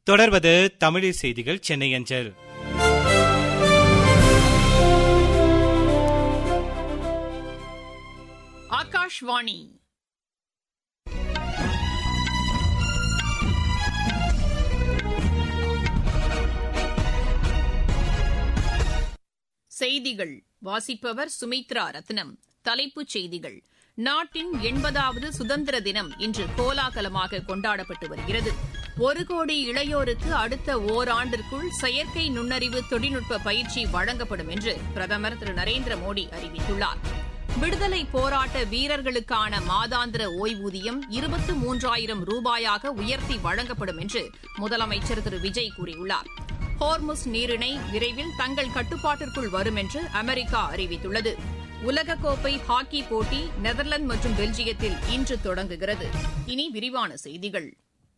தொடர்வது தமிழில் செய்திகள் சென்னை அஞ்சல் ஆகாஷ்வாணி செய்திகள் வாசிப்பவர் சுமித்ரா ரத்னம் தலைப்புச் செய்திகள் நாட்டின் எண்பதாவது சுதந்திர தினம் இன்று கோலாகலமாக கொண்டாடப்பட்டு வருகிறது ஒரு கோடி இளையோருக்கு அடுத்த ஓராண்டிற்குள் செயற்கை நுண்ணறிவு தொழில்நுட்ப பயிற்சி வழங்கப்படும் என்று பிரதமர் திரு நரேந்திர மோடி அறிவித்துள்ளார் விடுதலை போராட்ட வீரர்களுக்கான மாதாந்திர ஓய்வூதியம் இருபத்து மூன்றாயிரம் ரூபாயாக உயர்த்தி வழங்கப்படும் என்று முதலமைச்சர் திரு விஜய் கூறியுள்ளார் ஹோர்முஸ் நீரிணை விரைவில் தங்கள் கட்டுப்பாட்டிற்குள் வரும் என்று அமெரிக்கா அறிவித்துள்ளது உலகக்கோப்பை ஹாக்கி போட்டி நெதர்லாந்து மற்றும் பெல்ஜியத்தில் இன்று தொடங்குகிறது இனி விரிவான செய்திகள்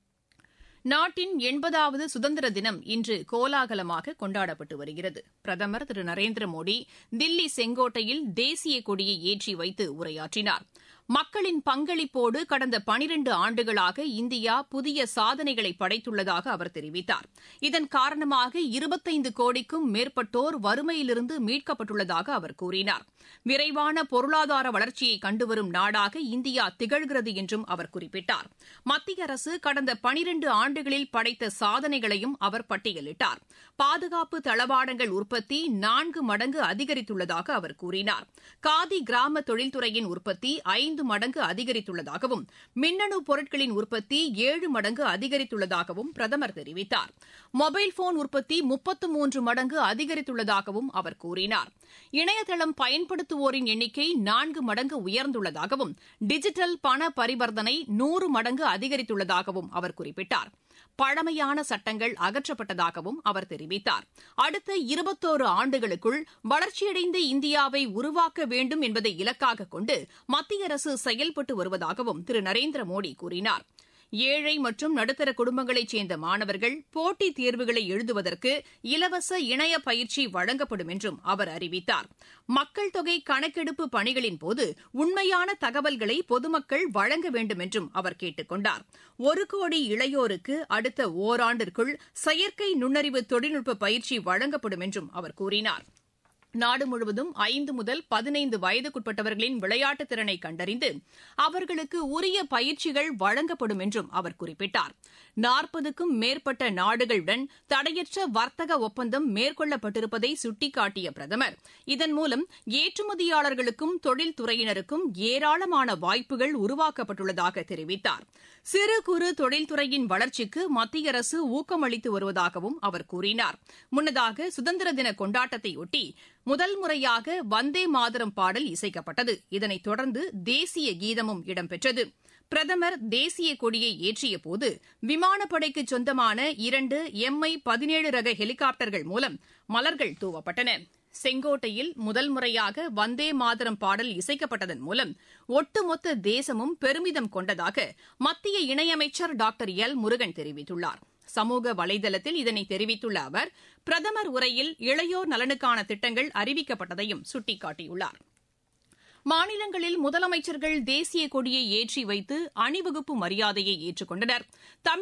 நாட்டின் எண்பதாவது சுதந்திர தினம் இன்று கோலாகலமாக கொண்டாடப்பட்டு வருகிறது பிரதமர் திரு நரேந்திர மோடி தில்லி செங்கோட்டையில் தேசிய கொடியை ஏற்றி வைத்து உரையாற்றினார் மக்களின் பங்களிப்போடு கடந்த பனிரண்டு ஆண்டுகளாக இந்தியா புதிய சாதனைகளை படைத்துள்ளதாக அவர் தெரிவித்தார் இதன் காரணமாக இருபத்தைந்து கோடிக்கும் மேற்பட்டோர் வறுமையிலிருந்து மீட்கப்பட்டுள்ளதாக அவர் கூறினார் விரைவான பொருளாதார வளர்ச்சியை கண்டுவரும் நாடாக இந்தியா திகழ்கிறது என்றும் அவர் குறிப்பிட்டார் மத்திய அரசு கடந்த பனிரண்டு ஆண்டுகளில் படைத்த சாதனைகளையும் அவர் பட்டியலிட்டார் பாதுகாப்பு தளவாடங்கள் உற்பத்தி நான்கு மடங்கு அதிகரித்துள்ளதாக அவர் கூறினார் காதி கிராம தொழில்துறையின் உற்பத்தி ஐந்து மடங்கு அதிகரித்துள்ளதாகவும் மின்னணு பொருட்களின் உற்பத்தி ஏழு மடங்கு அதிகரித்துள்ளதாகவும் பிரதமர் தெரிவித்தார் மொபைல் போன் உற்பத்தி முப்பத்து மூன்று மடங்கு அதிகரித்துள்ளதாகவும் அவர் கூறினார் இணையதளம் பயன்படுத்துவோரின் எண்ணிக்கை நான்கு மடங்கு உயர்ந்துள்ளதாகவும் டிஜிட்டல் பண பரிவர்த்தனை நூறு மடங்கு அதிகரித்துள்ளதாகவும் அவர் குறிப்பிட்டார் பழமையான சட்டங்கள் அகற்றப்பட்டதாகவும் அவர் தெரிவித்தார் அடுத்த இருபத்தோரு ஆண்டுகளுக்குள் வளர்ச்சியடைந்த இந்தியாவை உருவாக்க வேண்டும் என்பதை இலக்காக கொண்டு மத்திய அரசு செயல்பட்டு வருவதாகவும் திரு நரேந்திர மோடி கூறினார் ஏழை மற்றும் நடுத்தர குடும்பங்களைச் சேர்ந்த மாணவர்கள் போட்டித் தேர்வுகளை எழுதுவதற்கு இலவச இணைய பயிற்சி வழங்கப்படும் என்றும் அவர் அறிவித்தார் மக்கள் தொகை கணக்கெடுப்பு பணிகளின் போது உண்மையான தகவல்களை பொதுமக்கள் வழங்க வேண்டும் என்றும் அவர் கேட்டுக் கொண்டார் ஒரு கோடி இளையோருக்கு அடுத்த ஓராண்டிற்குள் செயற்கை நுண்ணறிவு தொழில்நுட்ப பயிற்சி வழங்கப்படும் என்றும் அவர் கூறினார் நாடு முழுவதும் ஐந்து முதல் பதினைந்து வயதுக்குட்பட்டவர்களின் விளையாட்டுத் திறனை கண்டறிந்து அவர்களுக்கு உரிய பயிற்சிகள் வழங்கப்படும் என்றும் அவர் குறிப்பிட்டார் நாற்பதுக்கும் மேற்பட்ட நாடுகளுடன் தடையற்ற வர்த்தக ஒப்பந்தம் மேற்கொள்ளப்பட்டிருப்பதை சுட்டிக்காட்டிய பிரதமர் இதன் மூலம் ஏற்றுமதியாளர்களுக்கும் தொழில்துறையினருக்கும் ஏராளமான வாய்ப்புகள் உருவாக்கப்பட்டுள்ளதாக தெரிவித்தார் சிறு குறு தொழில்துறையின் வளர்ச்சிக்கு மத்திய அரசு ஊக்கமளித்து வருவதாகவும் அவர் கூறினார் முன்னதாக சுதந்திர தின கொண்டாட்டத்தையொட்டி முதல் முறையாக வந்தே மாதரம் பாடல் இசைக்கப்பட்டது இதனைத் தொடர்ந்து தேசிய கீதமும் இடம்பெற்றது பிரதமர் தேசிய கொடியை ஏற்றியபோது விமானப்படைக்கு சொந்தமான இரண்டு எம்ஐ பதினேழு ரக ஹெலிகாப்டர்கள் மூலம் மலர்கள் தூவப்பட்டன செங்கோட்டையில் முதல் முறையாக வந்தே மாதரம் பாடல் இசைக்கப்பட்டதன் மூலம் ஒட்டுமொத்த தேசமும் பெருமிதம் கொண்டதாக மத்திய இணையமைச்சர் டாக்டர் எல் முருகன் தெரிவித்துள்ளார் சமூக வலைதளத்தில் இதனை தெரிவித்துள்ள அவர் பிரதமர் உரையில் இளையோர் நலனுக்கான திட்டங்கள் அறிவிக்கப்பட்டதையும் சுட்டிக்காட்டியுள்ளார் மாநிலங்களில் முதலமைச்சர்கள் தேசிய கொடியை ஏற்றி வைத்து அணிவகுப்பு மரியாதையை ஏற்றுக்கொண்டனர்